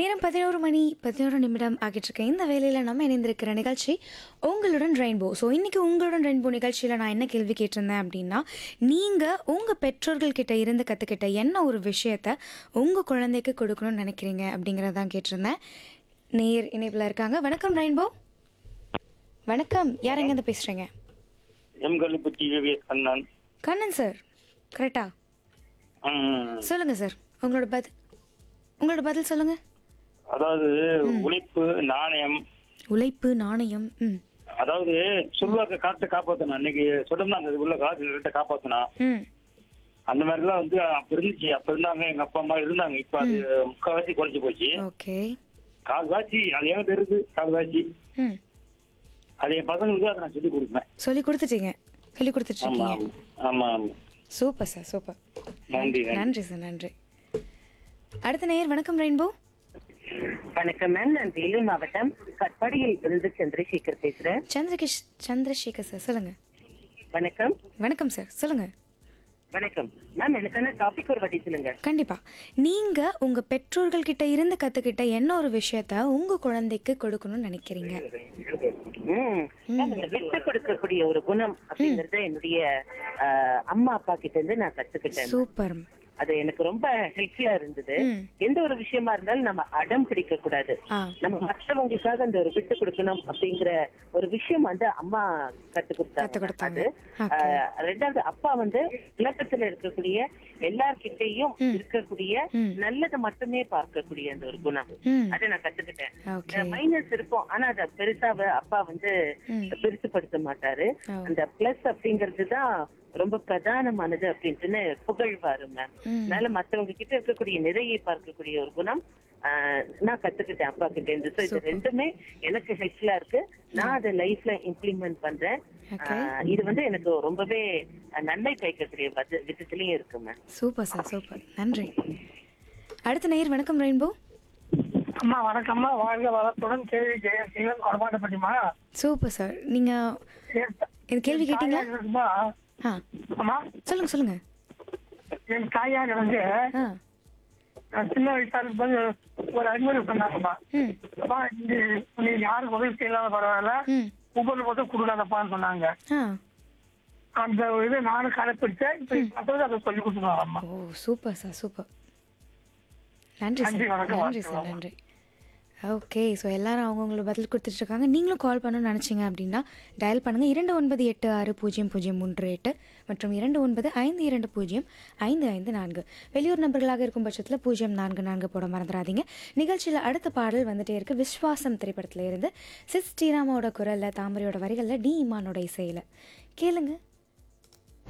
நேரம் பதினோரு மணி பதினோரு நிமிடம் ஆகிட்டு இருக்க இந்த வேலையில் நம்ம இணைந்திருக்கிற நிகழ்ச்சி உங்களுடன் ரெயின்போ ஸோ இன்றைக்கி உங்களுடன் ரெயின்போ நிகழ்ச்சியில் நான் என்ன கேள்வி கேட்டிருந்தேன் அப்படின்னா நீங்கள் உங்கள் பெற்றோர்கள் கிட்ட இருந்து கற்றுக்கிட்ட என்ன ஒரு விஷயத்த உங்கள் குழந்தைக்கு கொடுக்கணும்னு நினைக்கிறீங்க அப்படிங்கிறதான் கேட்டிருந்தேன் நேர் இணைப்பில் இருக்காங்க வணக்கம் ரெயின்போ வணக்கம் யார் எங்கேருந்து பேசுகிறீங்க எம் கல்லுப்பட்டி விவேக் கண்ணன் கண்ணன் சார் கரெக்டா ம், சொல்லுங்கள் சார் உங்களோட பதில் உங்களோட பதில் சொல்லுங்கள் அதாவது உழைப்பு நாணயம் உழைப்பு நாணயம் ம் அதாவது சொல்வாக்க காற்றை காப்பாத்தணும் அன்னைக்கு சொன்னாங்க அது உள்ள காற்று கிட்ட காப்பாத்தணும் ம் அந்த மாதிரிலாம் வந்து அப்ப இருந்துச்சு அப்ப இருந்தாங்க எங்க அப்பா அம்மா இருந்தாங்க இப்ப அது முக்கால்வாசி குறைஞ்சு போச்சு ஓகே கால்வாசி அது ஏன் தெரியுது கால்வாசி ம் அது என் பசங்களுக்கு அதை நான் சொல்லி கொடுப்பேன் சொல்லி கொடுத்துட்டீங்க சொல்லி கொடுத்துட்டு ஆமா இருக்கீங்க ஆமா ஆமா சூப்பர் சார் சூப்பர் நன்றி நன்றி நன்றி சார் நன்றி அடுத்த நேயர் வணக்கம் ரெயின்போ வணக்கம் மேம் நான் வேலூர் மாவட்டம் கட்பாடியில் இருந்து சந்திரசேகர் பேசுறேன் சந்திரகிஷ் சந்திரசேகர் சார் சொல்லுங்க வணக்கம் வணக்கம் சார் சொல்லுங்க வணக்கம் மேம் எனக்கான டாபிக் ஒரு வாட்டி சொல்லுங்க கண்டிப்பா நீங்க உங்க பெற்றோர்கள் கிட்ட இருந்து கத்துக்கிட்ட என்ன ஒரு விஷயத்த உங்க குழந்தைக்கு கொடுக்கணும்னு நினைக்கிறீங்க ம் மேம், இந்த விட்டு கொடுக்கக்கூடிய ஒரு குணம் அப்படிங்கறத என்னுடைய ஆஹ், அம்மா அப்பா கிட்ட இருந்து நான் கத்துக்கிட்டேன் சூப்பர் அது எனக்கு ரொம்ப ஹெல்ப்ஃபுல்லா இருந்தது ம். எந்த ஒரு விஷயமா இருந்தாலும் நம்ம அடம் பிடிக்க கூடாது ஆ நம்ம மற்றவங்களுக்காக அந்த ஒரு விட்டு கொடுக்கணும் அப்படிங்கிற ஒரு விஷயம் வந்து அம்மா கத்து கத்து கொடுத்தாங்க கொடுத்தாங்க. அது Okay. ஆஹ், ரெண்டாவது அப்பா வந்து உலகத்துல இருக்கக்கூடிய எல்லார்கிட்டயும் இருக்கக்கூடிய ம். நல்லதை மட்டுமே பார்க்கக்கூடிய அந்த ஒரு குணம் ம் அதை நான் கத்துக்கிட்டேன் ஓகே மைனஸ் இருக்கும் ஆனா அத பெருசா வ- அப்பா வந்து ம். பெருசுப்படுத்த மாட்டாரு ஓ. அந்த பிளஸ் அப்படிங்கிறது தான் ரொம்ப பிரதானமானது அப்படின்ட்டுன்னு புகழ்வாரு மேம் ம். அதனால மத்தவங்க கிட்ட இருக்கக்கூடிய நிறையை பார்க்கக்கூடிய ஒரு குணம் ஆஹ், நான் கத்துக்கிட்டேன் அப்பா கிட்ட இருந்து So இது ரெண்டுமே எனக்கு ஹெல்ப்ஃபுல்லா இருக்கு நான் அதை லைஃப்ல இம்ப்ளிமெண்ட் பண்றேன் Okay. ஆஹ், இது வந்து எனக்கு ரொம்பவே நன்மை பயக்கக்கூடிய பட்ச- விதத்திலயும் இருக்கு மேம் சூப்பர் சார் சூப்பர் நன்றி அடுத்த நேயர் வணக்கம் ரெயின்போ அம்மா வணக்கம்மா வாழ்க வளத்துடன் கேள்வி ஜெயசீலன் கொடமாட்டப்பட்டிமா சூப்பர் சார் நீங்க இது கேள்வி கேட்டீங்களா இருக்குமா ஆ அம்மா சொல்லுங்க சொல்லுங்க என் தாயார் வந்து ஆ நான் சின்ன வயசா இருக்கும்போது ஒரு அறிமுறை பண்ணாங்கம்மா ம் அப்பா நீ நீ யாருக்கு உதவி செய்யலாத பரவாயில்ல ம் ஒவ்வொரு மட்டும் கொடுக்காதப்பான்னு சொன்னாங்க ஆ அந்த இது நானும் கடைப்பிடிச்சேன் இப்ப மற்றவங்க அதை சொல்லி கொடுத்துருவாங்கம்மா ஓ சூப்பர் சார் சூப்பர் நன்றி நன்றி, சார் வணக்கம், நன்றி சார் நன்றி ஓகே ஸோ எல்லாரும் அவங்கவுங்கள பதில் கொடுத்துட்டு இருக்காங்க நீங்களும் கால் பண்ணணும்னு நினச்சிங்க அப்படின்னா டயல் பண்ணுங்கள் இரண்டு ஒன்பது எட்டு ஆறு பூஜ்ஜியம் பூஜ்ஜியம் மூன்று எட்டு மற்றும் இரண்டு ஒன்பது ஐந்து இரண்டு பூஜ்ஜியம் ஐந்து ஐந்து நான்கு வெளியூர் நபர்களாக இருக்கும் பட்சத்தில் பூஜ்ஜியம் நான்கு நான்கு போட மறந்துடாதீங்க நிகழ்ச்சியில் அடுத்த பாடல் வந்துட்டே இருக்கு விஸ்வாசம் திரைப்படத்தில் இருந்து சிஸ் ஸ்ரீராமோட குரலில் தாமரையோட வரிகளில் டி இமானோட இசையில் கேளுங்க